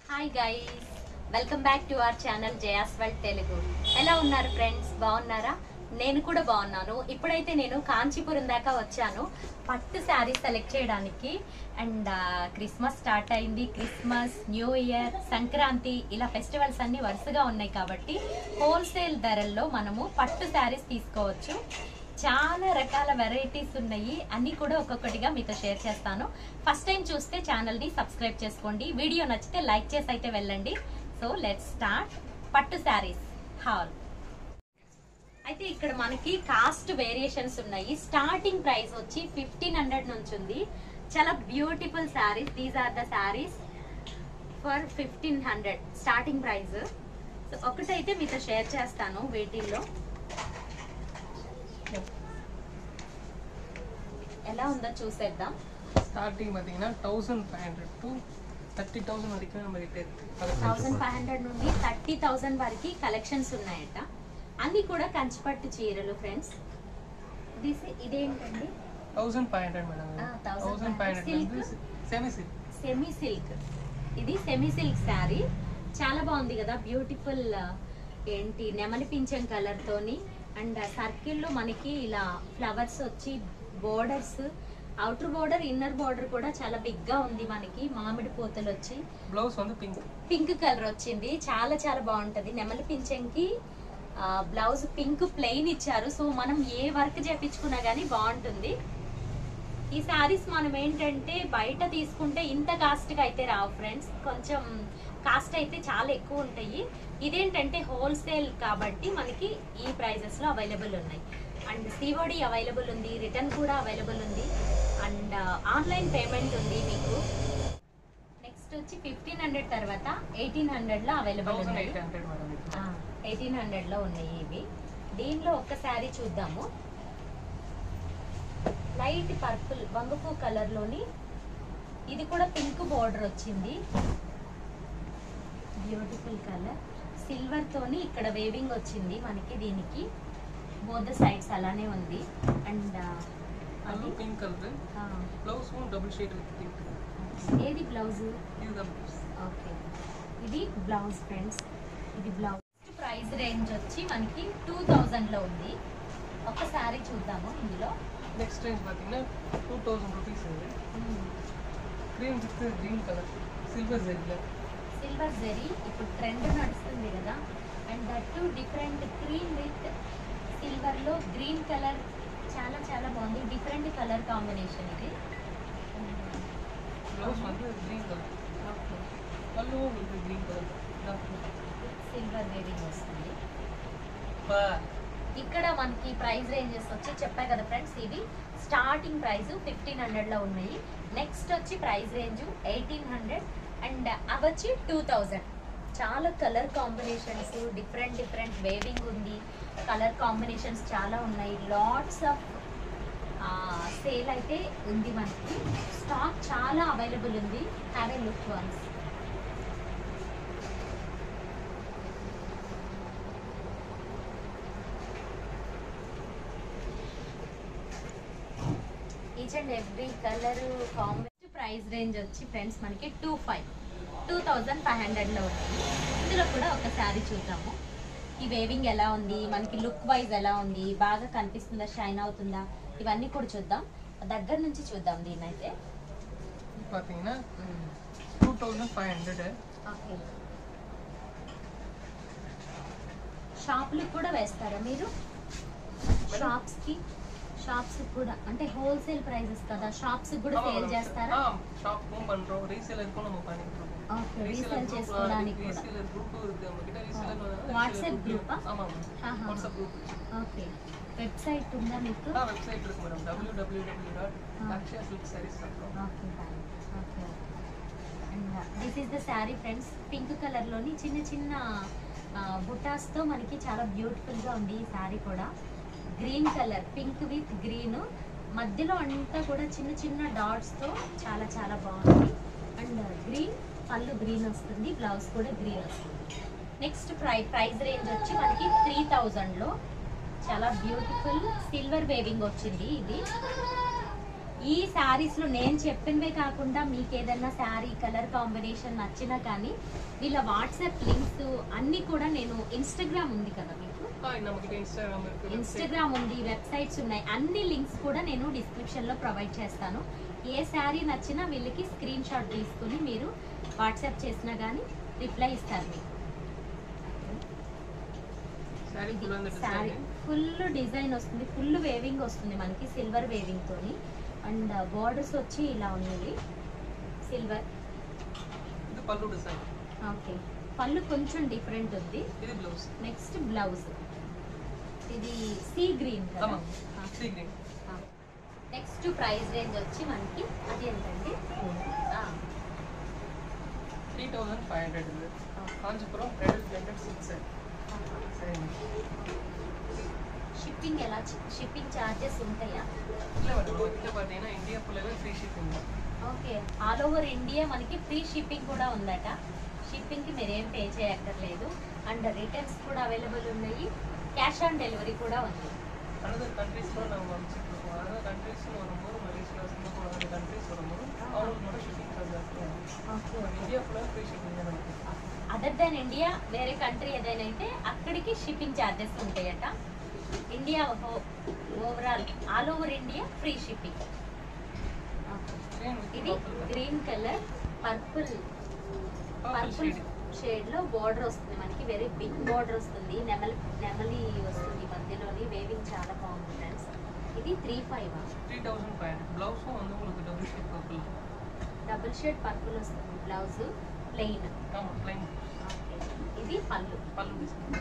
Hi guys welcome back to our channel Jaya's world Telugu ఎలా ఉన్నారు friends బాగున్నారా నేను కూడా బాగున్నాను ఇప్పుడైతే నేను కాంచీపురం దాకా వచ్చాను పట్టు శారీ సెలెక్ట్ చేయడానికి అండ్ క్రిస్మస్ స్టార్ట్ అయింది క్రిస్మస్ న్యూ ఇయర్ సంక్రాంతి ఇలా ఫెస్టివల్స్ అన్ని వరుసగా ఉన్నాయి కాబట్టి హోల్సేల్ ధరల్లో మనము పట్టు శారీస్ తీసుకోవచ్చు చాలా రకాల వెరైటీస్ ఉన్నాయి అన్ని కూడా ఒక్కొక్కటిగా మీతో షేర్ చేస్తాను ఫస్ట్ టైం చూస్తే ఛానల్ ని సబ్స్క్రైబ్ చేసుకోండి వీడియో నచ్చితే లైక్ చేసి అయితే వెళ్ళండి సో లెట్ స్టార్ట్ పట్టు శారీస్ హాల్ అయితే ఇక్కడ మనకి కాస్ట్ వేరియేషన్స్ ఉన్నాయి స్టార్టింగ్ ప్రైస్ వచ్చి ఫిఫ్టీన్ హండ్రెడ్ నుంచి ఉంది చాలా beautiful saris these are the saris for fifteen hundred starting price ఒకటైతే మీతో షేర్ చేస్తాను వీటిల్లో ఎలా ఉందో చూసేద్దాం ஸ்டார்டிங் பார்த்தீங்கன்னா thousand five hundred to thirty thousand வரைக்கும் நம்ம கிட்ட థౌసండ్ ఫైవ్ హండ్రెడ్ నుండి థర్టీ థౌసండ్ వరకు కలెక్షన్స్ ఉన్నాయట అన్ని కూడా కంచిపట్టు చీరలు ఫ్రెండ్స్ దిస్ ఇదేంటండి thousand five hundred madam Ah, 1500 thousand five hundred Silk? Semi silk semi silk ఇది సెమీ సిల్క్ శారీ చాలా బాగుంది కదా బ్యూటిఫుల్ ఏంటి నెమలి పింఛం కలర్ తోని అండ్ సర్కిల్ లో మనకి ఇలా ఫ్లవర్స్ వచ్చి borders outer border inner border కూడా చాలా బిగ్ గా ఉంది మనకి మామిడి పూతలు వచ్చి బ్లౌజ్ வந்து పింక్ పింక్ కలర్ వచ్చింది చాలా చాలా బాగుంటది నెమలి పింఛంకి బ్లౌజ్ పింక్ ప్లెయిన్ ఇచ్చారు సో మనం ఏ వర్క్ చేపించుకున్నా గానీ బాగుంటుంది ఈ శారీస్ మనం ఏంటంటే బయట తీసుకుంటే ఇంత కాస్ట్ కి అయితే రావు ఫ్రెండ్స్ కొంచెం కాస్ట్ అయితే చాలా ఎక్కువ ఉంటాయి ఇదేంటంటే హోల్సేల్ కాబట్టి మనకి ఈ ప్రైజెస్ లో అవైలబుల్ ఉన్నాయి అండ్ సిఓడి అవైలబుల్ ఉంది రిటర్న్ కూడా అవైలబుల్ ఉంది అండ్ ఆన్లైన్ పేమెంట్ ఉంది మీకు నెక్స్ట్ వచ్చి ఫిఫ్టీన్ హండ్రెడ్ తర్వాత ఎయిటీన్ హండ్రెడ్ లో అవైలబుల్ థౌసండ్ ఉన్నాయి ఎయిట్ హండ్రెడ్ మేడం ఇది ఎయిటీన్ హండ్రెడ్ లో ఉన్నాయి ఇవి దీనిలో ఒక్క శారీ చూద్దాము లైట్ పర్పుల్ వంగపూ కలర్ లోని ఇది కూడా పింక్ బోర్డర్ వచ్చింది బ్యూటిఫుల్ కలర్ సిల్వర్ తోని ఇక్కడ వేవింగ్ వచ్చింది మనకి దీనికి బోత్ సైడ్స్ అలానే ఉంది అండ్ అది అది పింక్ కలర్ ఆ, blouse double shade with pink ఏది బ్లౌజ్ ఇది ద బ్లౌజ్ ఓకే ఇది బ్లౌజ్ ఫ్రెండ్స్ ఇది బ్లౌజ్ ప్రైస్ రేంజ్ వచ్చి మనకి టూ థౌజండ్ లో ఉంది ఒక శారీ చూద్దాము ఇందులో నెక్స్ట్ రేంజ్ பார்த்தீங்கன்னா டூ தௌசண்ட் ருபீஸ் இது cream with green colour silver జెల్ సిల్వర్ జెరీ ఇప్పుడు ట్రెండ్ నడుస్తుంది కదా and that different cream with silver లో గ్రీన్ కలర్ చాలా చాలా బాగుంది డిఫరెంట్ కలర్ కాంబినేషన్ ఇది బ్లౌజ్ வந்து గ్రీన్ కలర్ ఓకే పళ్ళు உங்களுக்கு గ్రీన్ కలర్ సిల్వర్ వేరింగ్ వస్తుంది ఇక్కడ మనకి ప్రైస్ రేంజెస్ వచ్చి చెప్పా కదా ఫ్రెండ్స్ ఇవి స్టార్టింగ్ ప్రైస్ ఫిఫ్టీన్ హండ్రెడ్ లో ఉన్నాయి నెక్స్ట్ వచ్చి price range eighteen hundred and అవి వచ్చి టూ థౌజండ్ చాలా colour combinations different different weaving ఉంది కలర్ కాంబినేషన్స్ చాలా ఉన్నాయి లాట్స్ ఆఫ్ సేల్ అయితే ఉంది మనకి స్టాక్ చాలా అవైలబుల్ ఉంది have a look once each and every colour combination price range వచ్చి ఫ్రెండ్స్ మనకి two five two thousand five హండ్రెడ్లో ఉంది ఇందులో కూడా ఒక శారీ చూద్దాము ఈ వేవింగ్ ఎలా ఉంది మనకి లుక్ వైజ్ ఎలా ఉంది బాగా కనిపిస్తుందా షైన్ అవుతుందా ఇవన్నీ కూడా చూద్దాం దగ్గర నుంచి చూద్దాం దీన్ని అయితే பார்த்தீங்கன்னா two thousand five hundred okay షాప్లు కూడా వేస్తారా మీరు షాప్స్ కి షాప్స్ కూడా అంటే హోల్సేల్ ప్రైజెస్ కదా షాప్స్ కూడా సేల్ చేస్తారా ஷாப்பும் பண்றோம் ரீசேலருக்கும் நம்ம பண்ணிட்டு இருக்கோம் ఓకే ரீசேலர் రీసేల్ చేసుకోవడానికి குரூப் కూడా ரீசேலர் குரூப் இருக்கு நம்ம கிட்ட ரீசேலர் WhatsApp group ஆ? ஆமா ஆஹா. வாட்ஸ்அப் குரூப் ఓకే వెబ్సైట్ ఉందా మీకు ஆ வெப்சைட் இருக்கு மேடம் www டாட் ஆ. Akshaya silk saris dot okay fine okay and this is the sari friends pink కలర్లోని చిన్న చిన్న బుటాస్తో మనకి చాలా బ్యూటిఫుల్గా ఉంది ఈ శారీ కూడా green colour pink with green మధ్యలో అంతా కూడా చిన్న చిన్న డాట్స్తో చాలా చాలా బాగుంది అండ్ గ్రీన్ పళ్ళు గ్రీన్ వస్తుంది బ్లౌజ్ కూడా గ్రీన్ వస్తుంది నెక్స్ట్ ప్రై ప్రైస్ రేంజ్ వచ్చి మనకి త్రీ థౌజండ్లో చాలా బ్యూటిఫుల్ సిల్వర్ వేవింగ్ వచ్చింది ఇది ఈ శారీస్ లో నేను చెప్పినవే కాకుండా మీకు ఏదైనా శారీ కలర్ కాంబినేషన్ నచ్చినా కానీ వీళ్ళ వాట్సాప్ లింక్స్ అన్ని కూడా నేను ఇన్స్టాగ్రామ్ ఉంది కదా మీకు ஆ நமக்கு இன்ஸ்டாகிராம் இருக்கு website. ఇన్స్టాగ్రామ్ ఉంది వెబ్సైట్స్ ఉన్నాయి అన్ని లింక్స్ కూడా నేను డిస్క్రిప్షన్ లో ప్రొవైడ్ చేస్తాను ఏ శారీ నచ్చినా వీళ్ళకి స్క్రీన్ షాట్ తీసుకుని మీరు వాట్సాప్ చేసినా కానీ రిప్లై ఇస్తారు మీకు saree full அந்த శారీ design. ఫుల్ డిజైన్ వస్తుంది ఫుల్ వేవింగ్ వస్తుంది మనకి సిల్వర్ వేవింగ్ తోని అండ్ బార్డర్స్ వచ్చి ఇలా ఉన్నాయి సిల్వర్ இது பல்லு டிசைன் ఓకే పళ్ళు కొంచెం డిఫరెంట్ ఉంది இது ப்ளவுஸ் నెక్స్ట్ బ్లౌజ్ ఇది సీ గ్రీన్ కదా ஆமா sea green next price range వచ్చి మనకి అది ఎంతండి த்ரீ தௌசண்ட் ஃபைவ் ஹண்ட்ரட் இது காஞ்சிபுரம் ரெட் பிளெண்டட் சிக்ஸ் சரி షిప్పింగ్ ఎలా షిప్పింగ్ ఛార్జెస్ ఉంటాయా இல்லை மேடம் நம்ம கிட்ட பார்த்தீங்கன்னா இந்தியா ஃபுல்லாகவே ஃப்ரீ ஷிப்பிங் தான் ఓకే ఆల్ ఓవర్ ఇండియా మనకి ఫ్రీ షిప్పింగ్ కూడా ఉందట షిప్పింగ్కి మీరేం పే చేయక్కర్లేదు అండ్ రిటర్న్స్ కూడా అవైలబుల్ ఉన్నాయి క్యాష్ ఆన్ డెలివరీ కూడా ఉంది அனதர் கண்ட்ரீஸ்లో நம்ம அனுப்பிச்சிட்டு இருக்கோம் அதாவது கண்ட்ரீஸ்னு வரும்போது மலேசியா சிங்கப்பூர் அந்த கண்ட்ரீஸ் வரும்போது அவங்களுக்கு மட்டும் ஷிப்பிங் சார்ஜ் ஜாஸ்தியாக ఓకే இந்தியா ஃபுல்லாக ஃப்ரீ ஷிப்பிங் தான் நமக்கு అదర్ దెన్ ఇండియా వేరే కంట్రీ ఏదైనా అయితే అక్కడికి షిప్పింగ్ ఛార్జెస్ ఉంటాయట India overall all over India free shipping Green with ఇది purple color. Green colour purple Purple purple shade. Shade లో బార్డర్ వస్తుంది మనకి వెరీ బిగ్ బార్డర్ వస్తుంది నెమలి నెమలి వస్తుంది మధ్యలోని వేవింగ్ చాలా బాగుంది ఫ్రెండ్స్ ఇది three five three thousand five hundred ப்ளவுஸும் வந்து உங்களுக்கு double shade purple double shade purple వస్తుంది బ్లౌజ్ ప్లెయిన్ ஆமாம் ப்ளைன் ఇది పళ్ళు பல்லு டிசைன்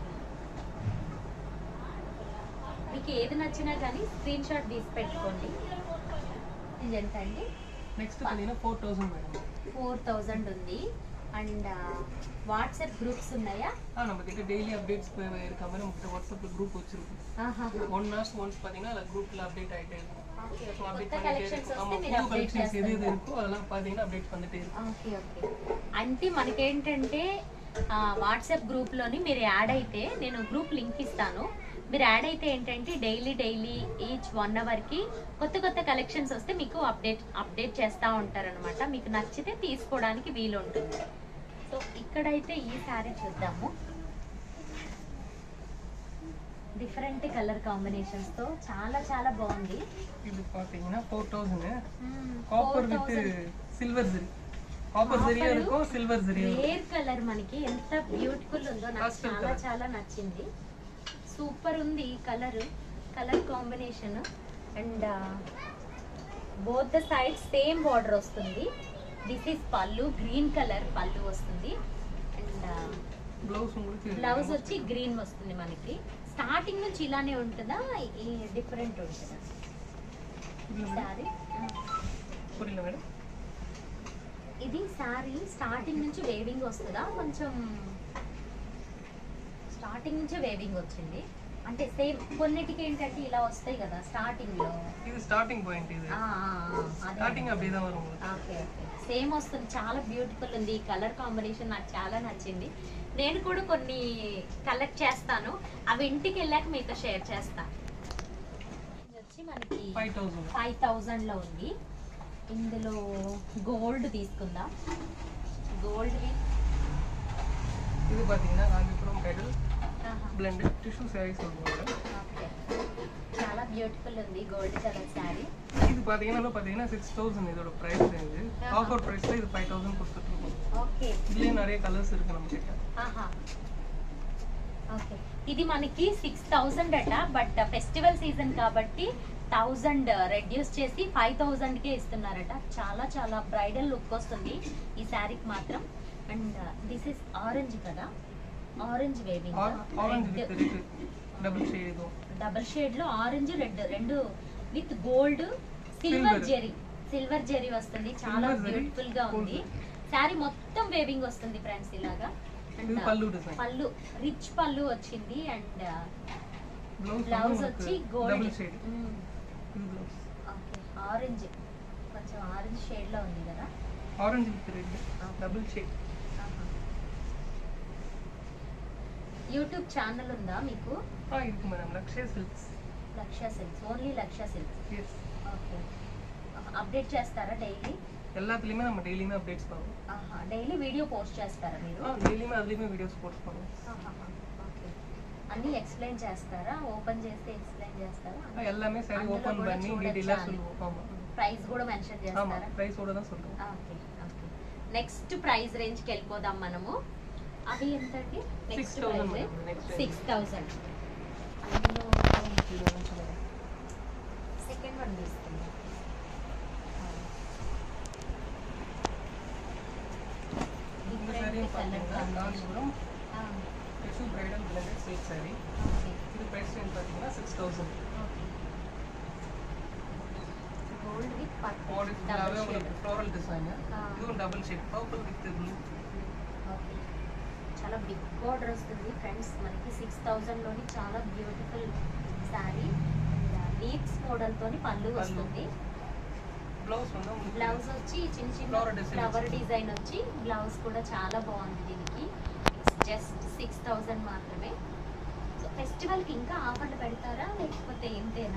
మీకు ఏది నచ్చినా కానీ స్క్రీన్ షాట్ తీసి పెట్టుకోండి ఇది ఎంత అండి நெக்ஸ்ட் பார்த்தீங்கன்னா four thousand madam four thousand ఉంది అండ్ వాట్సాప్ గ్రూప్స్ ఉన్నాయా ஆ நம்ம கிட்ட டெய்லி அப்டேட்ஸ் இருக்க மாதிரி நம்ம கிட்ட வாட்ஸ்அப்ல குரூப் வச்சிருக்கோம் ஒன் ஹவர்ஸ் ஒன்ஸ் பார்த்தீங்கன்னா அதில் குரூப்ல அப்டேட் ஆகிட்டே இருக்கும் ఓకే So, update కొత్త பண்ணிட்டே కలెక్షన్స్ இருக்கும் వస్తే ஆமாம் మీరు புது అప్డేట్ கலெக்ஷன்ஸ் எது எது చేస్తారు இருக்கோ அதெல்லாம் பார்த்தீங்கன்னா அப்டேட் பண்ணிட்டே இருக்கும் ఓకే ఓకే అంటే మనకేంటంటే వాట్సాప్ గ్రూప్లోని మీరు యాడ్ అయితే నేను గ్రూప్ లింక్ ఇస్తాను మీరు యాడ్ అయితే ఏంటంటే డైలీ డైలీ ఈచ్ వన్ అవర్కి కొత్త కొత్త కలెక్షన్స్ వస్తే మీకు అప్డేట్ అప్డేట్ చేస్తూ ఉంటారనమాట మీకు నచ్చితే తీసుకోవడానికి వీలు ఉంటుంది సో ఇక్కడైతే ఈ శారీ చూద్దాము డిఫరెంట్ కలర్ కాంబినేషన్స్తో చాలా చాలా బాగుంది இது பார்த்தீங்கன்னா four thousand copper with silver zari copper ஜரியா Copper. இருக்கும் சில்வர் ஜரியா இருக்கும் రేర్ కలర్ మనకి ఎంత బ్యూటిఫుల్ ఉందో నాకు Pastel చాలా colour. చాలా నచ్చింది సూపర్ ఉంది colour colour combination and both the side same border వస్తుంది దిస్ ఇస్ పళ్ళు గ్రీన్ కలర్ పళ్ళు వస్తుంది అండ్ ப்ளவுஸ் உங்களுக்கு బ్లౌజ్ వచ్చి గ్రీన్ వస్తుంది మనకి స్టార్టింగ్ నుంచి ఇలానే ఉంటుందా ఈ డిఫరెంట్ ఉంటుందా இது సారీ புரியல மேடம் ఇది సారీ స్టార్టింగ్ నుంచి వేవింగ్ వస్తుందా కొంచెం స్టార్టింగ్ నుంచే వేవింగ్ వచ్చింది అంటే సేమ్ కొన్నిటికి ఏంటంటే ఇలా వస్తాయి కదా స్టార్టింగ్ లో இது ஸ்டார்டிங் பாயிண்ட் இது ఆ, ఆ, ఆ, అదే. ஸ்டார்டிங் அப்படியே தான் வரும் உங்களுக்கு ఓకే ఓకే సేమ్ వస్తుంది చాలా బ్యూటిఫుల్ ఉంది ఈ కలర్ కాంబినేషన్ నాకు చాలా నచ్చింది నేను కూడా కొన్ని కలెక్ట్ చేస్తాను అవి ఇంటికి వెళ్ళాక మీతో షేర్ చేస్తా ఇది వచ్చి మనకి ஃபைவ் தௌசண்ட் ఫైవ్ థౌజండ్ లో ఉంది ఇందులో గోల్డ్ తీసుకుందాం గోల్డ్ இது பார்த்தீங்கன்னா Kanchipuram petal blended tissue sari சொல்லுவோம் மேடம் చాలా బ్యూటిఫుల్ ఉంది గోల్డ్ కలర్ శారీ இது பார்த்தீங்கன்னா பார்த்தீங்கன்னா சிக்ஸ் தௌசண்ட் இதோட ப்ரைஸ் ரேஞ்சு ஆஹா. ஆஃபர் ப்ரைஸில் இது ஃபைவ் தௌசண்ட் கொடுத்துட்ருக்கோம் ఓకే இதுலேயும் நிறைய கலர்ஸ் இருக்கு நம்ம கிட்ட ఆహా ఓకే ఇది మనకి సిక్స్ థౌజండ్ అట బట్ ఫెస్టివల్ సీజన్ కాబట్టి థౌజండ్ రెడ్యూస్ చేసి ఫైవ్ థౌజండ్కే ఇస్తున్నారట చాలా చాలా బ్రైడల్ లుక్ వస్తుంది ఈ శారీకి మాత్రం అండ్ దిస్ ఇస్ ఆరెంజ్ కదా orange weaving orange with red double shade இதுவும் డబుల్ షేడ్ లో ఆరెంజ్ రెడ్ రెండు with gold silver Silver. Zari silver zari వస్తుంది చాలా Silver zari, బ్యూటిఫుల్ గా gold ఉంది zari. శారీ మొత్తం వేవింగ్ వస్తుంది ఫ్రెండ్స్ ఇలాగా And, இது பல்லு டிசைன் పళ్ళు రిచ్ పళ్ళు వచ్చింది అండ్ ப்ளவுஸ் బ్లౌజ్ வந்து వచ్చి உங்களுக்கு గోల్డ్ டபுள் ஷேட் இது ப்ளவுஸ் ఓకే ఆరెంజ్ కొంచెం ఆరెంజ్ షేడ్ లో ఉంది కదా orange with red double shade YouTube channel ఉందా మీకు ஆ இருக்கு madam Lakshaya silks Lakshya silks only Lakshya silks yes okay update చేస్తారా డైలీ எல்லாத்துலேயுமே நம்ம டெய்லியுமே அப்டேட்ஸ் பண்ணுவோம் డైలీ వీడియో పోస్ట్ చేస్తారా మీరు ஆ டெய்லியுமே அதுலேயுமே வீடியோஸ் போஸ்ட் பண்ணுவோம் ఓకే అన్ని ఎక్స్ప్లెయిన్ చేస్తారా ఓపెన్ చేస్తే ఎక్స్ప్లెయిన్ చేస్తారా ஆ, எல்லாமே சரி అందులో ஓப்பன் కూడా பண்ணி చూడొచ్చా டீட்டெயிலாக అని? சொல்லுவோம் ஆமாம் ప్రైస్ కూడా మెన్షన్ ஆமாம் చేస్తారా ப்ரைஸோட தான் சொல்லுவோம் okay okay next price range కి వెళ్ళిపోదాం మనము అది ఎంతండి next 6,000 price madam, next range. Six thousand இது வந்து சொல்லுங்க. సెకండ్ వన్ తీసుకుందాం இந்த சாரியும் பார்த்தீங்கன்னா Kanchipuram tissue bridal blended silk saree இது ப்ரைஸ் ரேஞ்ச் பார்த்தீங்கன்னா six thousand gold with body ఫుல்லாகவே உங்களுக்கு ஃப்ளோரல் டிசைன் ஆ. இதுவும் double shade purple with blue okay చాలా బిగ్ బార్డర్ వస్తుంది ఫ్రెండ్స్ మనకి సిక్స్ థౌజండ్లోని చాలా బ్యూటిఫుల్ శారీ లీప్స్ మోడల్తోని పళ్ళు పళ్ళు. వస్తుంది బ్లౌజ్ வந்து உங்களுக்கு బ్లౌజ్ వచ్చి చిన్న చిన్న Flower design ఫ్లవర్ వచ్చింది. డిజైన్ వచ్చి బ్లౌజ్ కూడా చాలా బాగుంది దీనికి జస్ట్ సిక్స్ థౌజండ్ మాత్రమే సో ఫెస్టివల్కి ఇంకా ఆఫర్లు పెడతారా లేకపోతే ఏంటేనా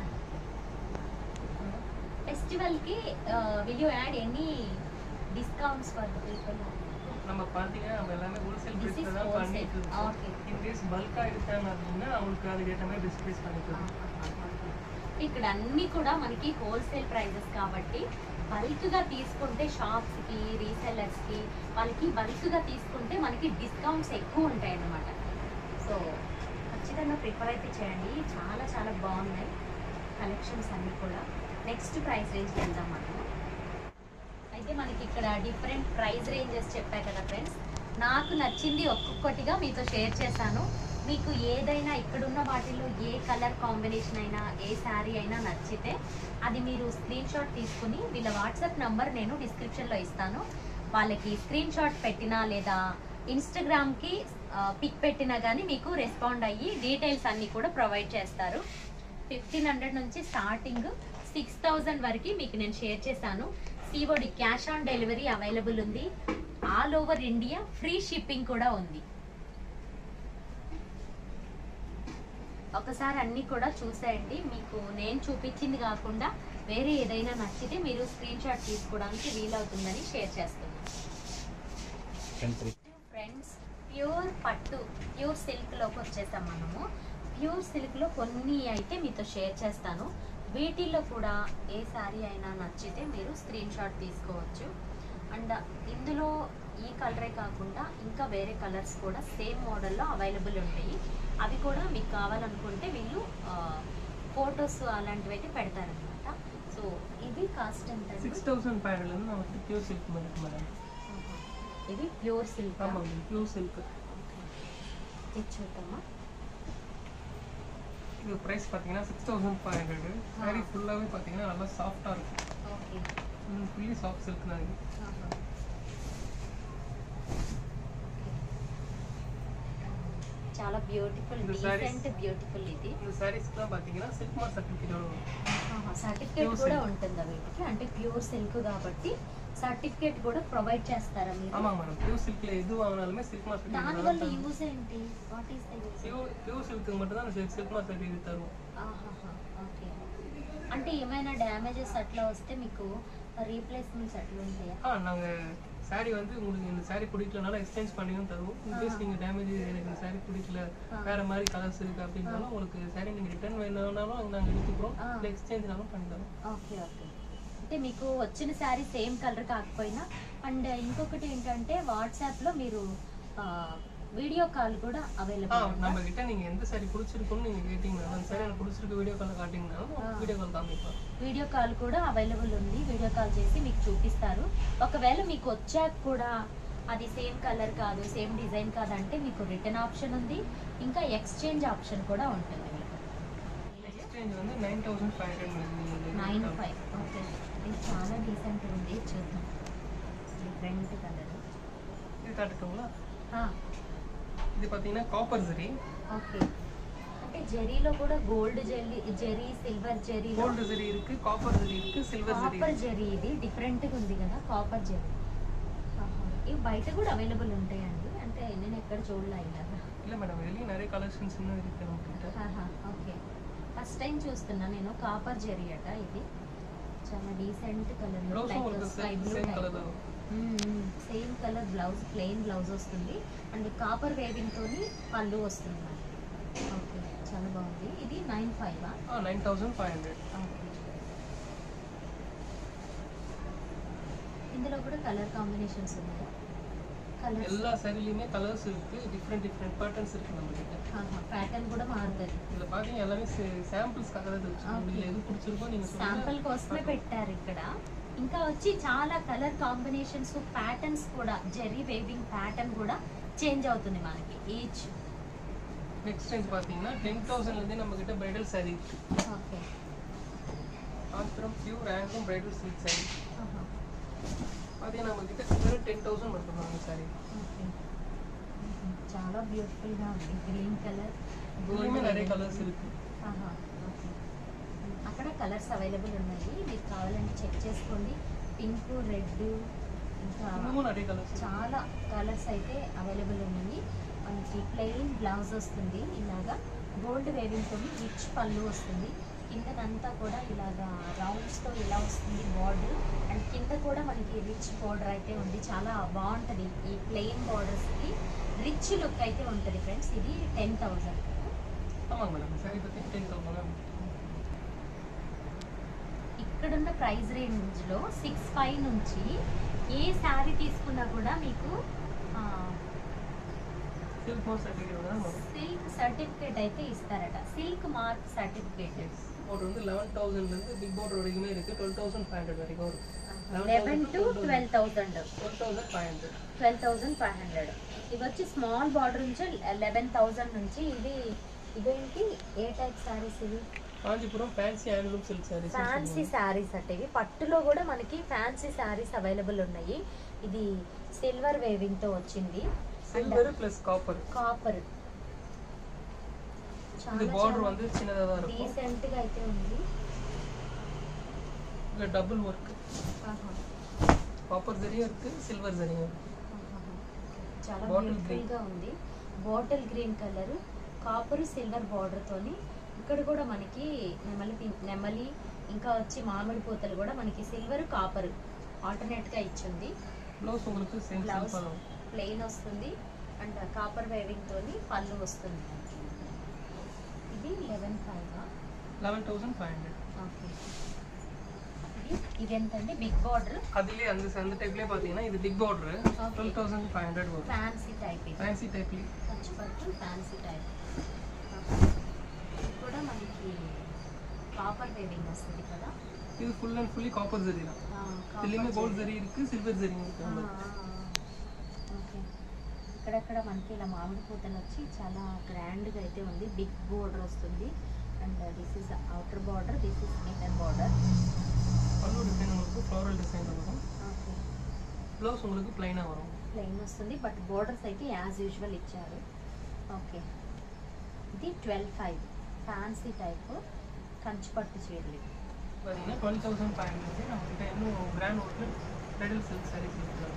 ఫెస్టివల్కి will you add any discounts for people நம்ம பார்த்தீங்கன்னா நம்ம எல்லாமே ஹோல்சேல் This is ப்ரைஸில் தான் wholesale. பண்ணிட்டு Okay. இருக்கோம் இன்கேஸ் பல்காக எடுத்தாங்க அப்படின்னா அவங்களுக்கு அதுக்கேற்ற மாதிரி டிஸ்பிளேஸ் பண்ணிக்கலாம் ఇక్కడ అన్ని కూడా మనకి హోల్సేల్ ప్రైజెస్ కాబట్టి బల్క్ గా తీసుకుంటే షాప్స్ కి రీసెల్లర్స్ కి వాళ్ళకి బల్క్ గా తీసుకుంటే మనకి డిస్కౌంట్స్ ఎక్కువ ఉంటాయి అన్నమాట సో ఖచ్చితంగా ప్రిఫర్ అయితే చేయండి చాలా చాలా బాగున్నాయి కలెక్షన్స్ అన్ని కూడా నెక్స్ట్ ప్రైస్ రేంజ్ వెళ్దాం మనము అయితే మనకి ఇక్కడ డిఫరెంట్ ప్రైస్ రేంజెస్ చెప్పాయి కదా ఫ్రెండ్స్ నాకు నచ్చింది ఒక్కొక్కటిగా మీతో షేర్ చేశాను మీకు ఏదైనా ఇక్కడున్న వాటిల్లో ఏ కలర్ కాంబినేషన్ అయినా ఏ శారీ అయినా నచ్చితే అది మీరు స్క్రీన్ షాట్ తీసుకుని వీళ్ళ వాట్సాప్ నంబర్ నేను డిస్క్రిప్షన్లో ఇస్తాను వాళ్ళకి స్క్రీన్ షాట్ పెట్టినా లేదా ఇన్స్టాగ్రామ్కి పిక్ పెట్టినా కానీ మీకు రెస్పాండ్ అయ్యి డీటెయిల్స్ అన్నీ కూడా ప్రొవైడ్ చేస్తారు ఫిఫ్టీన్ హండ్రెడ్ నుంచి స్టార్టింగ్ సిక్స్ థౌజండ్ వరకు మీకు నేను షేర్ చేశాను COD cash on delivery available ఉంది all over India free shipping కూడా ఉంది ఒకసారి అన్ని కూడా చూసేయండి మీకు నేను చూపించింది కాకుండా వేరే ఏదైనా నచ్చితే మీరు స్క్రీన్ షాట్ తీసుకోవడానికి వీలవుతుందని షేర్ చేస్తున్నాను ఫ్రెండ్స్ ప్యూర్ పట్టు ప్యూర్ సిల్క్ లోకి వచ్చేసాం మనము ప్యూర్ సిల్క్ లో కొన్ని అయితే మీతో షేర్ చేస్తాను వీటిల్లో కూడా ఏ శారీ అయినా నచ్చితే మీరు స్క్రీన్ షాట్ తీసుకోవచ్చు అండ్ ఇందులో ఈ కలరే కాకుండా ఇంకా వేరే కలర్స్ కూడా సేమ్ మోడల్లో అవైలబుల్ ఉంటాయి అవి కూడా మీకు కావాలనుకుంటే వీళ్ళు ఫొటోస్ అలాంటివి అయితే పెడతారనమాట సో ఇది కాస్ట్ ఎంత சிக்ஸ் தௌசண்ட் ஃபைவ் ஹண்ட்ரட்லேருந்து நமக்கு பியூர் சில்க் மேடம் மேடம் ఇది ప్యూర్ సిల్క్ ஆமாங்க பியூர் சில்க் ఇది చూద్దామా இது ப்ரைஸ் பார்த்தீங்கன்னா six thousand five hundred saree ஃபுல்லாகவே பார்த்தீங்கன்னா நல்லா சாஃப்டாக இருக்கும் ఓకే ஃபுல்லி சாஃப்ட் சில்க் தான் இது చాలా బ్యూటిఫుల్ ఇది sarees. డీసెంట్ బ్యూటిఫుల్ ఇది இந்த சாரீஸ்க்குலாம் பார்த்தீங்கன்னா சில்க் மார்க் సర్టిఫికేట్ వரும் సర్టిఫికేట్ Pure కూడా silk. ఉంటుందా వీటికి అంటే ప్యూర్ సిల్క్ కాబట్టి సర్టిఫికేట్ కూడా ప్రొవైడ్ చేస్తారా మీరు ஆமாங்க மேடம் பியூர் சில்க்ல எது வாங்கினாலுமே சில்க் மார்க் దాని వల్ల சர்டிஃபிகேட் యూజ్ ఏంటి what is the use pure pure சில்க்கு மட்டும் தான் சில்க் மார்க் சர்டிஃபிகேட் தருவோம் ఓకే అంటే ఏమైనా డ్యామేజెస్ అట్లా వస్తే మీకు రీప్లేస్మెంట్స్ అట్లా ఉంటాయా ஆ நாங்கள் சாரி வந்து உங்களுக்கு இந்த சாரி பிடிக்கலனாலும் எக்ஸ்சேஞ்ச் பண்ணியும் தருவோம் இன்கேஸ் நீங்கள் டேமேஜ் எனக்கு இந்த சாரி பிடிக்கல ஆ. வேற மாதிரி கலர்ஸ் இருக்கு அப்படின்னாலும் உங்களுக்கு சாரி நீங்கள் ரிட்டர்ன் வேணும்னாலும் நாங்கள் எடுத்துக்கிறோம் ஆ. இல்லை எக்ஸ்சேஞ்ச்னாலும் பண்ணி தரோம் ఓకే ఓకే అంటే మీకు వచ్చిన శారీ సేమ్ కలర్ కాకపోయినా అండ్ ఇంకొకటి ఏంటంటే వాట్సాప్లో మీరు వీడియో కాల్ కూడా ஆ అవైలబుల్ நம்ம கிட்ட நீங்க எந்த சாரி பிடிச்சிருக்குன்னு நீங்க கேட்டீங்கன்னா அந்த சாரி எனக்கு பிடிச்சிருக்கு வீடியோ கால் காட்டிங்கனாலும் ஆ. வீடியோ கால் காமிப்பேன் వీడియో కాల్ కూడా అవైలబుల్ ఉంది వీడియో కాల్ చేసి మీకు చూపిస్తారు ఒకవేళ మీకు వచ్చాక కూడా అది సేమ్ కలర్ కాదు సేమ్ డిజైన్ కాదంటే మీకు రిటర్న్ ఆప్షన్ ఉంది ఇంకా ఎక్స్చేంజ్ ఆప్షన్ కూడా ఉంటుంది మీకు ఎక్స్చేంజ్ வந்து nine thousand five hundred nine five okay ఇది చాలా డీసెంట్ ఉంది చూద్దాం డిఫరెంట్ కలర్ இது காட்டுட்டுங்களா இது பார்த்தீங்கன்னா காப்பர் ஜரி ఓకే అంటే జెరీలో కూడా gold zari zari silver zari gold zari இருக்கு காப்பர் ஜரி இருக்கு சில்வர் ஜரி కాపర్ இருக்கு జెరీ ఇది డిఫరెంట్గా ఉంది కదా కాపర్ జెరీ ఇవి బయట కూడా అవైలబుల్ ఉంటాయండి అంటే నేను ఎక్కడ చూడలే ఇలాగా இல்ல மேடம் இதுலயும் நிறைய கலெக்ஷன்ஸ் இன்னும் இருக்கு நம்ம கிட்ட ఓకే ఫస్ట్ టైం చూస్తున్నా నేను కాపర్ జెరీ అట ఇది చాలా డీసెంట్ కలర్ బ్లౌజ్ உங்களுக்கு same colour same colour blouse plain blouse వస్తుంది అండ్ కాపర్ వేవింగ్ తోని పళ్ళు వస్తుంది మనకి ఓకే చాలా బాగుంది ఇది nine five nine thousand five hundred ఇందులో కూడా కలర్ కాంబినేషన్స్ ఉన్నాయా కలర్స్ எல்லா சாரிலையுமே கலர்ஸ் இருக்கு டிஃப்ரெண்ட் டிஃப்ரெண்ட் பேட்டர்ன்ஸ் இருக்கு நம்ம கிட்ட ప్యాటర్న్ కూడా మారుతుంది இதுல பாத்தீங்க எல்லாமே சாம்பிள்ஸ்க்காக தான் இது வச்சிருக்கோம் Okay. இதுல எது பிடிச்சிருக்கோ நீங்க శాంపుల్ కోసమే పెట్టారు ఇక్కడ ఇంకా వచ్చి చాలా కలర్ కాంబినేషన్స్ ప్యాటర్న్స్ కూడా జెరీ వేవింగ్ ప్యాటర్న్ కూడా చేంజ్ అవుతుంది మనకి ఈచ్ நெக்ஸ்ட் ரேஞ்ச் பாத்தீங்கன்னா டென் தௌசண்ட்ல இருந்தே நம்ம கிட்ட bridal saree okay Kanchipuram pure handloom bridal silk saree பாத்தீங்கன்னா நம்ம கிட்ட வெறும் டென் தௌசண்ட் மட்டும் தான் சாரி చాలా బ్యూటిఫుల్ గా ఉంది గ్రీన్ కలర్ இதுலயுமே நிறைய கலர்ஸ் இருக்கு అక్కడ కలర్స్ అవైలబుల్ ఉన్నాయి మీకు కావాలంటే చెక్ చేసుకోండి పింక్ రెడ్ ఇంకా இன்னமும் நிறைய கலர்ஸ் చాలా కలర్స్ అయితే అవైలబుల్ ఉన్నాయి మనకి ప్లెయిన్ బ్లౌజ్ వస్తుంది ఇలాగా గోల్డ్ వేవింగ్తో రిచ్ పళ్ళు వస్తుంది కిందనంతా కూడా ఇలాగా రౌండ్స్తో ఇలా వస్తుంది బార్డర్ అండ్ కింద కూడా మనకి రిచ్ బార్డర్ అయితే ఉంది చాలా బాగుంటుంది ఈ ప్లెయిన్ బార్డర్స్కి రిచ్ లుక్ అయితే ఉంటుంది ఫ్రెండ్స్ ఇది టెన్ థౌజండ్ ஆமாங்க மேடம் சாரி பத்தி டென் தௌசண்ட் ఇక్కడున్న ప్రైస్ రేంజ్లో సిక్స్ ఫైవ్ నుంచి ఏ శారీ తీసుకున్నా కూడా మీకు சில்க் மோர் சர்டிஃபிகேட் தான் வரும் సిల్క్ సర్టిఫికేట్ అయితే ఇస్తారట సిల్క్ మార్క్ సర్టిఫికేట్ ஒரு வந்து லெவன் தௌசண்ட்ல இருந்து பிக் பார்டர் வரைக்குமே இருக்கு டுவెల్ தௌசண்ட் ஃபைவ் ஹண்ட்ரட் வரைக்கும் வரும் eleven to twelve thousand twelve thousand five hundred twelve thousand five hundred ఇవి వచ్చి స్మాల్ బార్డర్ నుంచి లెవెన్ థౌసండ్ నుంచి ఇది ఇదేంటి ఏ టైప్ శారీస్ ఇవి Kanchipuram fancy handloom silk sarees fancy sarees అంటే ఇవి పట్టులో కూడా మనకి ఫ్యాన్సీ శారీస్ అవైలబుల్ ఉన్నాయి ఇది సిల్వర్ వేవింగ్ తో వచ్చింది சில்வர் பிளஸ் காப்பர் కాపర్ இந்த பார்டர் வந்து சின்னதா தான் இருக்கும் డీసెంట్ గా అయితే ఉంది இதுல டபுள் ஒர்க் ఆహా. காப்பர் ஜரியும் இருக்கு சில்வர் ஜரியும் இருக்கு చాలా Bottle బ్యూటిఫుల్ green. గా ఉంది bottle green colour copper silver border తోని ఇక్కడ కూడా మనకి నెమలి పి- నెమలి ఇంకా వచ్చి మామిడి పూతలు కూడా మనకి సిల్వర్ కాపర్ ఆల్టర్నేట్ గా ఇచ్చింది ப்ளவுஸ் உங்களுக்கு சேம் బ్లౌజ్ சிம்பிள் வரும் ప్లెయిన్ వస్తుంది అండ్ కాపర్ వేవింగ్ తోని పళ్ళు వస్తుంది ఇది eleven five eleven thousand five hundred okay ఇది ఇది ఎంతండి బిగ్ బార్డర్ அதுலயே அந்த அந்த டைப்லயே பாத்தீங்கன்னா இது big border twelve thousand five hundred வரும் ఫ్యాన్సీ టైప్ ఇది ஃபேன்சி டைப்லயே పచ్చిపట్టు ఫ్యాన్సీ టైప్ ఇది కూడా మనకి కాపర్ వేవింగ్ వస్తుంది కదా இது full and fully copper zari தான் ఆ, copper இதுலயுமே கோல்డ్ జరీ. ஜரி இருக்கு சில்வர் ஜரி இருக்கு ఆ, அந்த ఆ, ఓకే ఇక్కడక్కడ మనకి ఇలా మామిడి పూతలు వచ్చి చాలా గ్రాండ్గా అయితే ఉంది బిగ్ బోర్డర్ వస్తుంది and this is outer border this is inner border பல்லு டிசைன் உங்களுக்கு ஃப்ளோரல் டிசைன் வரும் ఓకే ப்ளவுஸ் உங்களுக்கு பிளைனா வரும் ప్లెయిన్ వస్తుంది బట్ బోర్డర్స్ అయితే యాజ్ యూజువల్ ఇచ్చారు ఓకే ఇది ట్వెల్వ్ ఫైవ్ ఫ్యాన్సీ టైప్ కంచిపట్టు చీరలు ఇవి. பார்த்தீங்கன்னா டுவெல் தௌசண்ட் ஃபைவ் ஹண்ட்ரட் நம்ம கிட்ட இன்னும் கிராண்ட் ஒர்க்கில் பிரைடல் சில்க் சாரீஸ் இருக்கு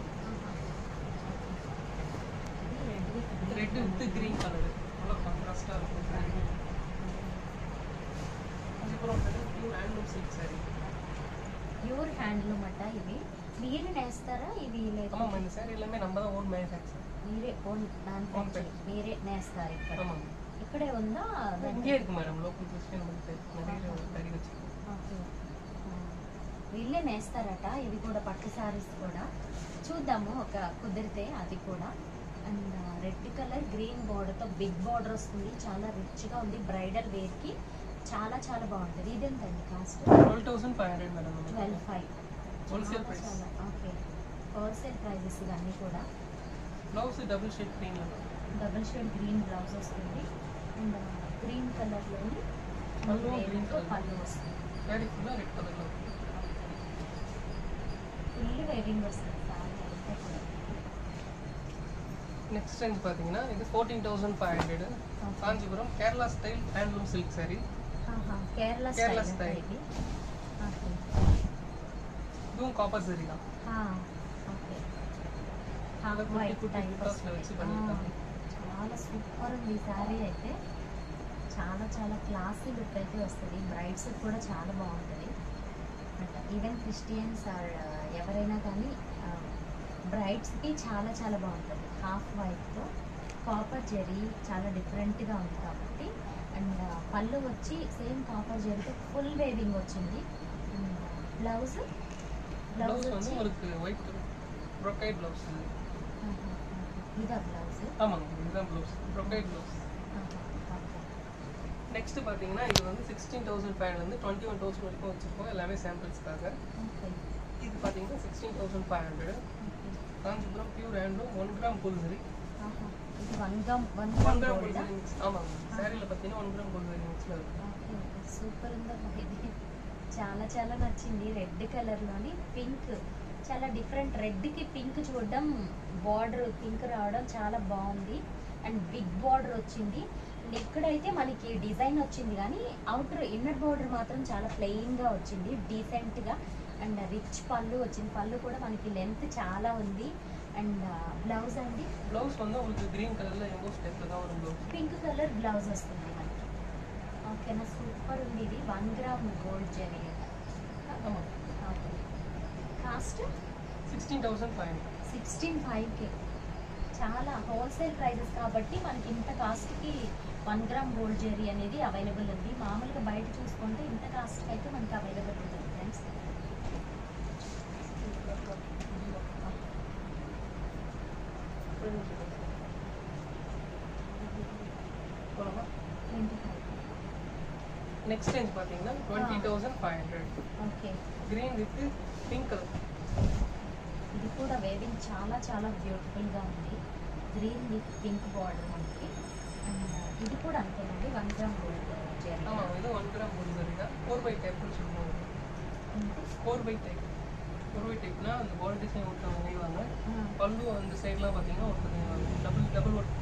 ఇది red with green red with green colour நல்லா கான்ட்ராஸ்டாக இருக்கும் அதுக்கப்புறம் pure handloom silk saree pure handloom అట ఇవి మీరే నేస్తారా ఇవి లేదా ஆமாம் இந்த சாரி எல்லாமே நம்ம தான் ஓன் மேனுஃபேக்சர் మీరే ఓన్ మ్యానుఫ్యాక్చరింగ్ మీరే నేస్తారు ఇక్కడ ஆமாங்க ఇక్కడే ఉందా இங்கே இருக்கு மேடம் லோக்கல் கிறிஸ்டியன் நம்மகிட்ட நிறைய கறி வச்சிருக்கோம் ఓకే ఆ, వీళ్ళే నేస్తారట ఇవి కూడా పట్టు సారీస్ కూడా చూద్దాము ఒక కుదిరితే అది కూడా అండ్ రెడ్ కలర్ గ్రీన్ బార్డర్తో బిగ్ బార్డర్ వస్తుంది చాలా రిచ్గా ఉంది బ్రైడల్ వేర్కి చాలా చాలా బాగుంటుంది ఇదెంతండి cost twelve thousand five hundred madam twelve five wholesale price okay wholesale prices ఇవన్నీ కూడా blouse double shade cream double shade green blouse వస్తుంది అండ్ గ్రీన్ కలర్లోని పళ్ళు green colour. పళ్ళు వస్తుంది சாரி ஃபுல்லாக ரெட் கலரில் இருக்கும் ఫుల్ వేవింగ్ వస్తుంది సారీ అంతా కూడా நெக்ஸ்ட் ரேஞ்ச் பார்த்தீங்கன்னா இது fourteen thousand five hundred Kanchipuram Kerala style handloom silk saree ఆహా, కేరళ కేరళ స్టైల్ style. ఇది ఓకే இதுவும் காப்பர் சரி தான் ఆ, ఓకే అలా హాఫ్ కుట్టి వైట్ కుట్టి టైప్ బుట్టాస్లో వస్తుంది. వచ్చి ఆ, பண்ணியிருக்காங்க. చాలా సూపర్ ఉంది ఈ శారీ అయితే చాలా చాలా క్లాసీ లుక్ అయితే వస్తుంది బ్రైడ్స్ కూడా చాలా బాగుంటుంది ఈవెన్ క్రిస్టియన్స్ ఆర్ ఎవరైనా కానీ బ్రైడ్స్కి చాలా చాలా బాగుంటుంది హాఫ్ వైట్తో కాపర్ జెరీ చాలా డిఫరెంట్గా ఉంది కాబట్టి అండ్ పళ్ళు వచ్చి సేమ్ కాపర్ జెరీతో ఫుల్ వేవింగ్ వచ్చింది అండ్ బ్లౌజ్ బ్లౌజ్ ப்ளவுஸ் வந்து వచ్చి உங்களுக்கு ஒயிட் ப்ரொக்கைட் ப்ளவுஸ் இது ఆహా, ఆహా. ఇదా బ్లౌజ్ ஆமாங்க இதுதான் ப்ளவுஸ் ப்ரொக்கைட் ப்ளவுஸ் நெக்ஸ்ட் பார்த்தீங்கன்னா இது வந்து சிக்ஸ்டீன் தௌசண்ட் ஃபைவ்லேருந்து டுவெண்ட்டி ஒன் தௌசண்ட் வரைக்கும் வச்சுருக்கோம் எல்லாமே சாம்பிள்ஸ்க்காக இது பார்த்தீங்கன்னா sixteen thousand five hundred Kanchipuram pure handloom one gram புல்சரி ఇది one gram one one gram gram గోల్డా புல்சரி மிக்ஸ் ஆமாங்க சாரியில் பார்த்தீங்கன்னா ஒன் கிராம் புல்சரி மிக்ஸில் இருக்கும் ఓకే ఓకే సూపర్ ఉందమ్మా ఇది చాలా చాలా నచ్చింది రెడ్ కలర్లోని పింక్ చాలా డిఫరెంట్ రెడ్కి పింక్ చూడడం బార్డర్ పింక్ రావడం చాలా బాగుంది అండ్ బిగ్ బార్డర్ వచ్చింది అండ్ ఇక్కడైతే మనకి డిజైన్ వచ్చింది కానీ అవుటర్ ఇన్నర్ బార్డర్ మాత్రం చాలా ప్లెయిన్గా వచ్చింది డీసెంట్గా అండ్ రిచ్ పళ్ళు వచ్చింది పళ్ళు కూడా మనకి లెంత్ చాలా ఉంది అండ్ బ్లౌజ్ అండి ப்ளவுஸ் வந்து உங்களுக்கு க்ரீன் கலரில் எங்கோ ஸ்டெப்பில் தான் வரும் ப்ளவுஸ் పింక్ కలర్ బ్లౌజ్ వస్తుంది మనకి ఓకేనా సూపర్ ఉంది ఇది వన్ గ్రామ్ గోల్డ్ జరీ ஆமாம் okay cost sixteen thousand five hundred sixteen ఫైవ్కి చాలా హోల్సేల్ ప్రైజెస్ కాబట్టి మనకి ఇంత కాస్ట్కి వన్ గ్రామ్ గోల్డ్ జరీ అనేది అవైలబుల్ ఉంది మామూలుగా బయట చూసుకుంటే ఇంత కాస్ట్కి అయితే మనకి అవైలబుల్ ఉంటుంది ఫ్రెండ్స్ போலாமா ట్వంటీ ఫైవ్ நெக்ஸ்ட் ரேஞ்ச் பார்த்தீங்கன்னா twenty thousand five hundred okay green with pink colour ఇది కూడా వేవింగ్ చాలా చాలా బ్యూటిఫుల్గా ఉంది గ్రీన్ విత్ పింక్ బార్డర్ మనకి అండ్ ఇది కూడా అంతేనండి వన్ గ్రామ్ గోల్డ్ జరీ ஆமாம் இது ஒன் கிராம் ஒரு சரிங்க ஃபோர் பை டைப்னு சொல்லுவாங்க four by type four by டைப்னா அந்த பால் டிசைன் ஒருத்தவங்க நெய்வாங்க பல்லு அந்த சைட்லாம் பார்த்தீங்கன்னா ஒருத்தர் நெய்வாங்க டபுள் டபுள் ஒர்க்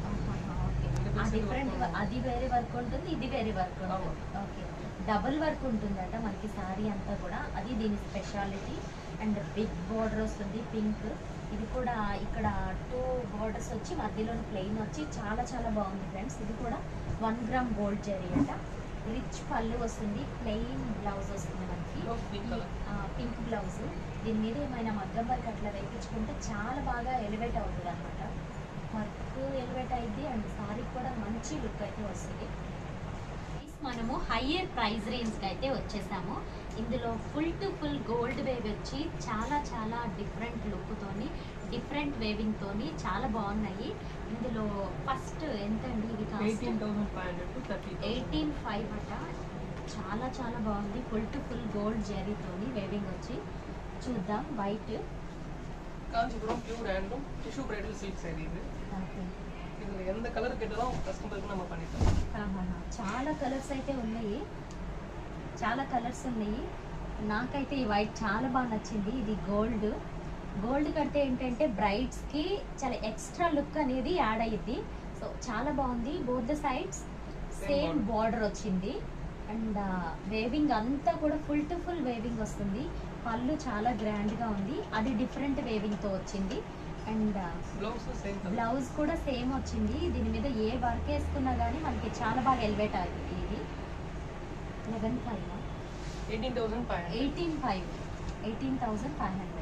డిఫరెంట్ అది వేరే వర్క్ ఉంటుంది ఇది వేరే వర్క్ ఉంటుంది ఓకే డబుల్ వర్క్ ఉంటుందట మనకి శారీ అంతా కూడా అది దీని స్పెషాలిటీ అండ్ బిగ్ బార్డర్ వస్తుంది పింక్ ఇది కూడా ఇక్కడ టూ బార్డర్స్ వచ్చి మధ్యలో ప్లెయిన్ వచ్చి చాలా చాలా బాగుంది ఫ్రెండ్స్ ఇది కూడా వన్ గ్రామ్ గోల్డ్ జరీ అంట రిచ్ పళ్ళు వస్తుంది ప్లెయిన్ బ్లౌజ్ వస్తుంది మనకి Blouse pink colour. Pink blouse దీని మీద ఏమైనా మగ్గం వర్క్ అట్లా వేయించుకుంటే చాలా బాగా ఎలివేట్ అవుతుంది అనమాట వర్క్ ఎలివేట్ అయింది అండ్ సారీ కూడా మంచి లుక్ అయితే వస్తుంది మనము హయ్యర్ ప్రైస్ రేంజ్కి అయితే వచ్చేసాము ఇందులో full to full gold wave వచ్చి చాలా చాలా డిఫరెంట్ లుక్తోని డిఫరెంట్ వేవింగ్తోని చాలా బాగున్నాయి ఇందులో ఫస్ట్ ఎంత అండి ఇది eighteen cost thousand five hundred to thirty eighteen five అట చాలా చాలా బాగుంది ఫుల్ టు ఫుల్ గోల్డ్ జెరీతోని వేవింగ్ వచ్చి చూద్దాం white Kanchipuram pure handloom tissue bridal silk saree இது இதில் எந்த கலர் கேட்டாலும் கஸ்டமருக்கு நம்ம பண்ணித்தரோம் చాలా కలర్స్ అయితే ఉన్నాయి చాలా కలర్స్ ఉన్నాయి నాకైతే ఈ వైట్ చాలా బాగా నచ్చింది ఇది గోల్డ్ గోల్డ్ కంటే ఏంటంటే బ్రైడ్స్కి చాలా ఎక్స్ట్రా లుక్ అనేది యాడ్ అయ్యింది సో చాలా బాగుంది both the sides same border. Border వచ్చింది అండ్ వేవింగ్ అంతా కూడా ఫుల్ టు ఫుల్ వేవింగ్ వస్తుంది పళ్ళు చాలా గ్రాండ్గా ఉంది అది డిఫరెంట్ వేవింగ్తో వచ్చింది అండ్ ப்ளவுஸும் சேம் கலர் బ్లౌజ్ కూడా సేమ్ వచ్చింది దీని మీద ఏ వర్క్ వేసుకున్నా కానీ మనకి చాలా బాగా ఎలివేట్ అవుతుంది ఇది eleven five eighteen thousand five hundred eighteen five eighteen thousand five hundred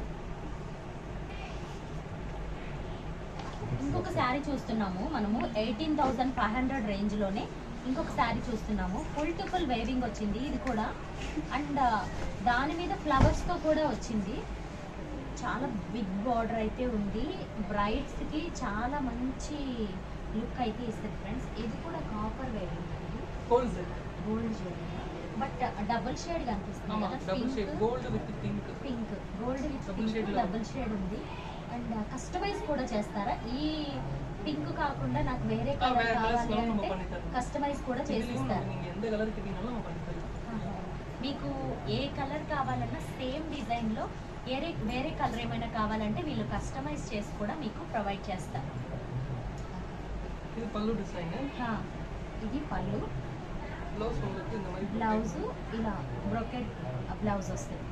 ఇంకొక శారీ చూస్తున్నాము మనము ఎయిటీన్ థౌసండ్ ఫైవ్ హండ్రెడ్ రేంజ్లోనే ఇంకొక శారీ చూస్తున్నాము ఫుల్ టు ఫుల్ వేవింగ్ వచ్చింది ఇది కూడా అండ్ దాని మీద ఫ్లవర్స్తో కూడా వచ్చింది చాలా బిగ్ బార్డర్ అయితే ఉంది బ్రైడ్స్కి చాలా మంచి లుక్ అయితే ఇస్తుంది ఫ్రెండ్స్ ఇది కూడా కాపర్ వేవింగ్ అండి wholesale gold jewellery but double shade కనిపిస్తుంది ஆமா కదా double shade pink gold with pink pink gold with Double pink shade లో డబుల్ షేడ్ ఉంది అండ్ కస్టమైజ్ కూడా చేస్తారా ఈ పింక్ కాకుండా నాకు వేరే ఆ, కలర్ వేరే colours కావాలి లో நம்ம అంటే பண்ணித்தரோம். కస్టమైజ్ కూడా இதுலயும் చేసిస్తారు நீங்க எந்த கலர் கேட்டீங்கனாலும் நம்ம பண்ணித்தரோம் ఆహా. మీకు ఏ కలర్ కావాలన్నా సేమ్ డిజైన్ లో వేరే వేరే కలర్ ఏమైనా కావాలంటే వీళ్ళు కస్టమైజ్ చేసి కూడా మీకు ప్రొవైడ్ చేస్తారు இது பல்லு டிசைன் హా, ఇది పళ్ళు ப்ளவுஸ் உங்களுக்கு இந்த மாதிரி బ్లౌజ్ ఇలా బ్రొకెట్ బ్లౌజ్ వస్తుంది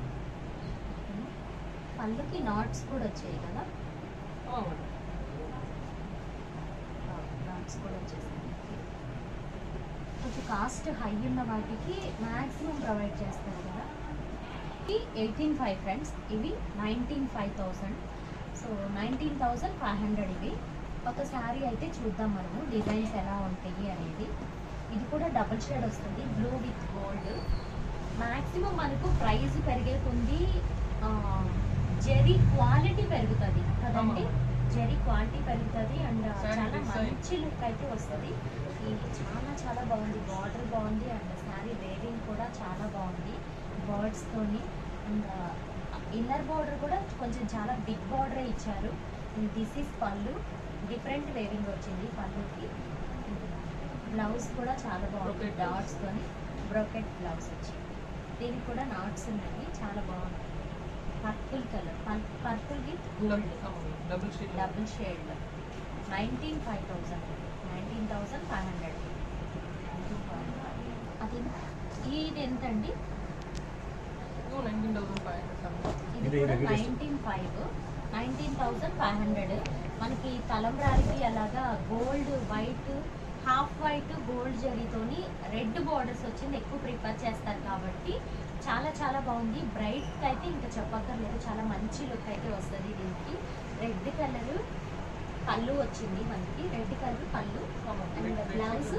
పళ్ళుకి నాట్స్ కూడా వచ్చాయి కదా ஆமா மேடம் నాట్స్ కూడా వచ్చేసాయి కొంచెం కాస్ట్ హై ఉన్న వాటికి మ్యాక్సిమం ప్రొవైడ్ చేస్తారు కదా ఎయిటీన్ ఫైవ్ ఫ్రెండ్స్ ఇవి nineteen five thousand so nineteen thousand five hundred ఇవి ఒక శారీ అయితే చూద్దాం మనము డిజైన్స్ ఎలా ఉంటాయి అనేది ఇది కూడా డబుల్ షేడ్ వస్తుంది బ్లూ విత్ గోల్డ్ మ్యాక్సిమం మనకు ప్రైస్ పెరిగే కొంది జెరీ క్వాలిటీ పెరుగుతుంది కదండి జెరీ క్వాలిటీ పెరుగుతుంది అండ్ Saree చాలా design. మంచి లుక్ అయితే వస్తుంది ఇది చాలా చాలా బాగుంది బార్డర్ బాగుంది అండ్ శారీ వేవింగ్ కూడా చాలా బాగుంది బర్డ్స్ తోని అండ్ ఇన్నర్ బార్డర్ కూడా కొంచెం చాలా బిగ్ బార్డర్ ఇచ్చారు దిస్ ఈస్ పళ్ళు డిఫరెంట్ వేవింగ్ వచ్చింది పళ్ళుకి బ్లౌజ్ కూడా చాలా బాగుంది Brocade డాట్స్ తోని బ్రోకెట్ బ్లౌజ్ వచ్చింది దీనికి కూడా నాట్స్ ఉన్నాయి చాలా బాగుంది purple colour purple with gold double sheet double shade nineteen five thousand nineteen thousand five hundred అది ఇది ఎంతండి నైన్టీన్ థౌసండ్ ఫైవ్ హండ్రెడ్ ఇది ఇది కూడా regular. Nineteen five nineteen thousand five hundred మనకి తలంబ్రారికి అలాగా gold white half white gold జరీతోని రెడ్ బార్డర్స్ వచ్చింది ఎక్కువ ప్రిఫర్ చేస్తారు కాబట్టి చాలా చాలా బాగుంది బ్రైట్ అయితే ఇంకా చెప్పక్కర్లేదు చాలా మంచి లుక్ అయితే వస్తుంది దీనికి రెడ్ కలర్ పళ్ళు వచ్చింది మనకి రెడ్ కలర్ పళ్ళు అండ్ బ్లౌజ్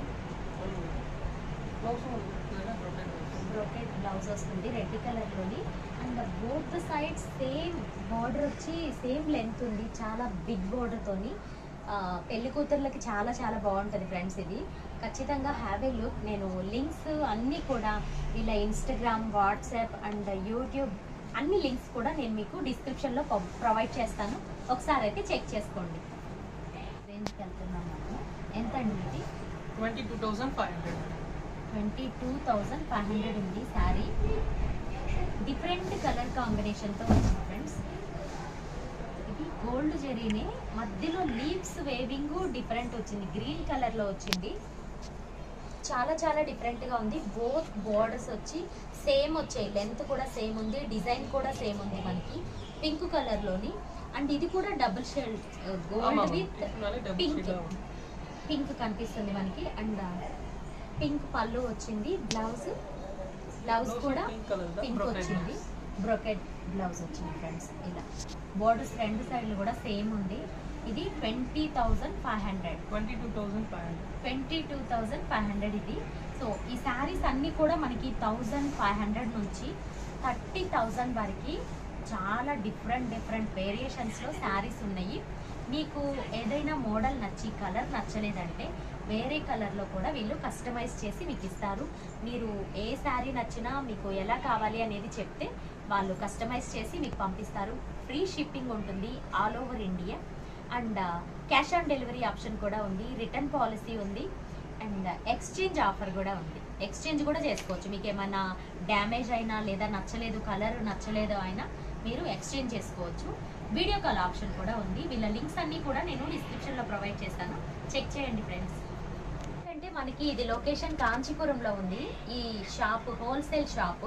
బ్రోకెట్ బ్లౌజ్ వస్తుంది రెడ్ కలర్ లోని and both sides same border వచ్చి సేమ్ లెంత్ ఉంది చాలా బిగ్ బార్డర్ తోని ఆ, పెళ్లి కూతుర్లకి చాలా చాలా బాగుంటుంది ఫ్రెండ్స్ ఇది ఖచ్చితంగా హ్యావ్ ఏ లుక్ నేను లింక్స్ అన్నీ కూడా ఇలా ఇన్స్టాగ్రామ్ వాట్సాప్ అండ్ యూట్యూబ్ అన్ని లింక్స్ కూడా నేను మీకు డిస్క్రిప్షన్లో ప్రొవైడ్ చేస్తాను ఒకసారి అయితే చెక్ చేసుకోండి రేంజ్కి వెళ్తున్నాం మనము ఎంత అండి ఇది twenty two thousand five hundred twenty two thousand five hundred ఉంది శారీ డిఫరెంట్ కలర్ కాంబినేషన్తో వచ్చింది ఫ్రెండ్స్ ఇది గోల్డ్ జరీనే మధ్యలో లీవ్స్ వేవింగ్ డిఫరెంట్ వచ్చింది గ్రీన్ కలర్లో వచ్చింది చాలా చాలా డిఫరెంట్గా ఉంది బోత్ బోర్డర్స్ వచ్చి సేమ్ వచ్చాయి లెంత్ కూడా సేమ్ ఉంది డిజైన్ కూడా సేమ్ ఉంది మనకి పింక్ కలర్లోని అండ్ ఇది కూడా double shade gold with pink pink కనిపిస్తుంది మనకి అండ్ పింక్ పళ్ళు వచ్చింది బ్లౌజ్ బ్లౌజ్ కూడా పింక్ వచ్చింది బ్రొకెట్ బ్లౌజ్ వచ్చింది ఫ్రెండ్స్ ఇలా బోర్డర్స్ రెండు సైడ్లు కూడా సేమ్ ఉంది ఇది twenty thousand five hundred twenty two thousand five hundred twenty two thousand five hundred ఇది సో ఈ శారీస్ అన్నీ కూడా మనకి థౌజండ్ ఫైవ్ హండ్రెడ్ నుంచి థర్టీ థౌజండ్ వరకు చాలా డిఫరెంట్ డిఫరెంట్ వేరియేషన్స్లో శారీస్ ఉన్నాయి మీకు ఏదైనా మోడల్ నచ్చి కలర్ నచ్చలేదంటే వేరే కలర్లో కూడా వీళ్ళు కస్టమైజ్ చేసి మీకు ఇస్తారు మీరు ఏ శారీ నచ్చినా మీకు ఎలా కావాలి అనేది చెప్తే వాళ్ళు కస్టమైజ్ చేసి మీకు పంపిస్తారు ఫ్రీ షిప్పింగ్ ఉంటుంది all over India and cash on delivery option కూడా ఉంది రిటర్న్ పాలసీ ఉంది అండ్ ఎక్స్చేంజ్ ఆఫర్ కూడా ఉంది ఎక్స్చేంజ్ కూడా చేసుకోవచ్చు మీకు ఏమైనా డ్యామేజ్ అయినా లేదా నచ్చలేదు కలర్ నచ్చలేదు అయినా మీరు ఎక్స్చేంజ్ చేసుకోవచ్చు వీడియో కాల్ ఆప్షన్ కూడా ఉంది వీళ్ళ లింక్స్ అన్నీ కూడా నేను డిస్క్రిప్షన్లో ప్రొవైడ్ చేస్తాను చెక్ చేయండి ఫ్రెండ్స్ అంటే మనకి ఇది లొకేషన్ కాంచీపురంలో ఉంది ఈ shop wholesale shop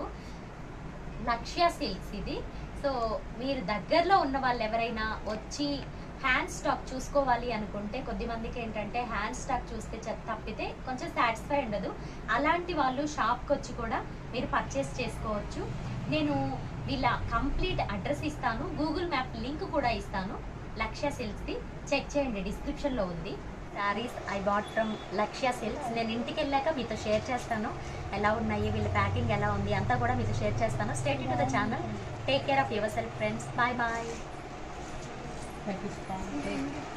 Lakshya silks ఇది సో మీరు దగ్గరలో ఉన్న వాళ్ళు ఎవరైనా వచ్చి హ్యాండ్ స్టాక్ చూసుకోవాలి అనుకుంటే కొద్ది మందికి ఏంటంటే హ్యాండ్ స్టాక్ చూస్తే చె- తప్పితే కొంచెం సాటిస్ఫై ఉండదు అలాంటి వాళ్ళు షాప్కి వచ్చి కూడా మీరు పర్చేస్ చేసుకోవచ్చు నేను వీళ్ళ కంప్లీట్ అడ్రస్ ఇస్తాను గూగుల్ మ్యాప్ లింక్ కూడా ఇస్తాను లక్ష్య సిల్క్స్ది చెక్ చేయండి డిస్క్రిప్షన్లో ఉంది saris I bought from Lakshya silks నేను ఇంటికి వెళ్ళాక మీతో షేర్ చేస్తాను ఎలా ఉన్నాయి వీళ్ళ ప్యాకింగ్ ఎలా ఉంది అంతా కూడా మీతో షేర్ చేస్తాను stay tuned to the channel take care of yourself friends bye bye thank you